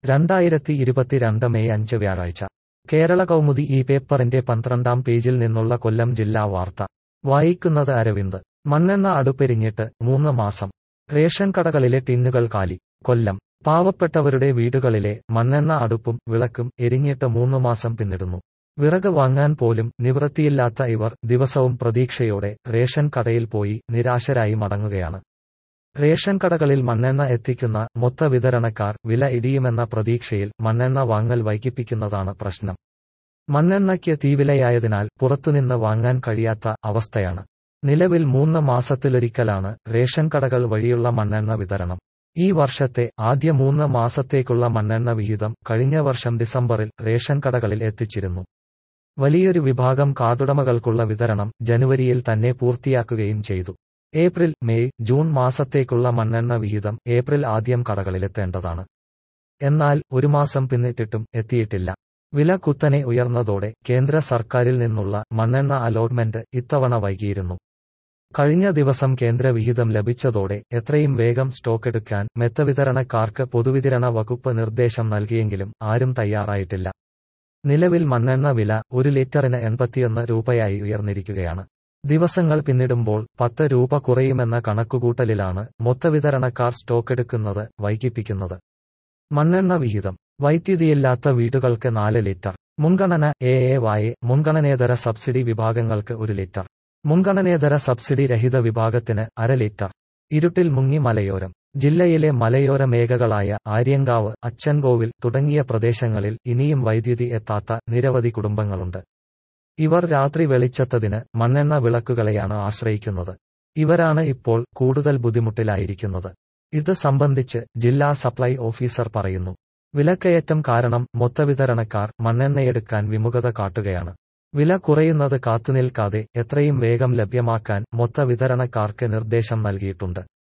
രണ്ടായിരത്തി ഇരുപത്തിരണ്ട് മെയ് അഞ്ച് വ്യാഴാഴ്ച കേരള കൗമുദി ഈ പേപ്പറിന്റെ പന്ത്രണ്ടാം പേജിൽ നിന്നുള്ള കൊല്ലം ജില്ലാ വാർത്ത വായിക്കുന്നത് അരവിന്ദ് മണ്ണെണ്ണ അടുപ്പെരിഞ്ഞിട്ട് മൂന്ന് മാസം റേഷൻ കടകളിലെ ടിന്നുകൾ കാലി കൊല്ലം പാവപ്പെട്ടവരുടെ വീടുകളിലെ മണ്ണെണ്ണ അടുപ്പും വിളക്കും എരിഞ്ഞിട്ട് മൂന്ന് മാസം പിന്നിടുന്നു വിറക് വാങ്ങാൻ പോലും നിവൃത്തിയില്ലാത്ത ഇവർ ദിവസവും പ്രതീക്ഷയോടെ റേഷൻ കടയിൽ പോയി നിരാശരായി മടങ്ങുകയാണ് റേഷൻ കടകളിൽ മണ്ണെണ്ണ എത്തിക്കുന്ന മൊത്ത വിതരണക്കാർ വില ഇടിയുമെന്ന പ്രതീക്ഷയിൽ മണ്ണെണ്ണ വാങ്ങൽ വൈകിപ്പിക്കുന്നതാണ് പ്രശ്നം മണ്ണെണ്ണയ്ക്ക് തീവിലയായതിനാൽ പുറത്തുനിന്ന് വാങ്ങാൻ കഴിയാത്ത അവസ്ഥയാണ് നിലവിൽ മൂന്ന് മാസത്തിലൊരിക്കലാണ് റേഷൻ കടകൾ വഴിയുള്ള മണ്ണെണ്ണ വിതരണം ഈ വർഷത്തെ ആദ്യ മൂന്ന് മാസത്തേക്കുള്ള മണ്ണെണ്ണ വിഹിതം കഴിഞ്ഞ വർഷം ഡിസംബറിൽ റേഷൻ കടകളിൽ എത്തിച്ചിരുന്നു വലിയൊരു വിഭാഗം കാർഡുടമകൾക്കുള്ള വിതരണം ജനുവരിയിൽ തന്നെ പൂർത്തിയാക്കുകയും ചെയ്തു ഏപ്രിൽ മെയ് ജൂൺ മാസത്തേക്കുള്ള മണ്ണെണ്ണ വിഹിതം ഏപ്രിൽ ആദ്യം കടകളിലെത്തേണ്ടതാണ് എന്നാൽ ഒരു മാസം പിന്നിട്ടിട്ടും എത്തിയിട്ടില്ല വില കുത്തനെ ഉയർന്നതോടെ കേന്ദ്ര സർക്കാരിൽ നിന്നുള്ള മണ്ണെണ്ണ അലോട്ട്മെന്റ് ഇത്തവണ വൈകിയിരുന്നു കഴിഞ്ഞ ദിവസം കേന്ദ്ര വിഹിതം ലഭിച്ചതോടെ എത്രയും വേഗം സ്റ്റോക്കെടുക്കാൻ മെത്തവിതരണക്കാർക്ക് പൊതുവിതരണ വകുപ്പ് നിർദ്ദേശം നൽകിയെങ്കിലും ആരും തയ്യാറായിട്ടില്ല നിലവിൽ മണ്ണെണ്ണ വില ഒരു ലിറ്ററിന് എൺപത്തിയൊന്ന് രൂപയായി ഉയർന്നിരിക്കുകയാണ് ദിവസങ്ങൾ പിന്നിടുമ്പോൾ പത്ത് രൂപ കുറയുമെന്ന കണക്കുകൂട്ടലിലാണ് മൊത്തവിതരണക്കാർ സ്റ്റോക്കെടുക്കുന്നത് വൈകിപ്പിക്കുന്നത് മണ്ണെണ്ണ വിഹിതം വൈദ്യുതിയില്ലാത്ത വീടുകൾക്ക് നാല് ലിറ്റർ മുൻഗണന എ എ വായ മുൻഗണനേതര സബ്സിഡി വിഭാഗങ്ങൾക്ക് ഒരു ലിറ്റർ മുൻഗണനേതര സബ്സിഡി രഹിത വിഭാഗത്തിന് അര ലിറ്റർ ഇരുട്ടിൽ മുങ്ങി മലയോരം ജില്ലയിലെ മലയോര മേഖലകളായ ആര്യങ്കാവ് അച്ചൻകോവിൽ തുടങ്ങിയ പ്രദേശങ്ങളിൽ ഇനിയും വൈദ്യുതി എത്താത്ത നിരവധി കുടുംബങ്ങളുണ്ട് ഇവർ രാത്രി വെളിച്ചത്തതിന് മണ്ണെണ്ണ വിളക്കുകളെയാണ് ആശ്രയിക്കുന്നത് ഇവരാണ് ഇപ്പോൾ കൂടുതൽ ബുദ്ധിമുട്ടിലായിരിക്കുന്നത് ഇത് സംബന്ധിച്ച് ജില്ലാ സപ്ലൈ ഓഫീസർ പറയുന്നു വിലക്കയറ്റം കാരണം മൊത്തവിതരണക്കാർ മണ്ണെണ്ണയെടുക്കാൻ വിമുഖത കാട്ടുകയാണ് വില കുറയുന്നത് കാത്തുനിൽക്കാതെ എത്രയും വേഗം ലഭ്യമാക്കാൻ മൊത്തവിതരണക്കാർക്ക് നിർദ്ദേശം നൽകിയിട്ടുണ്ട്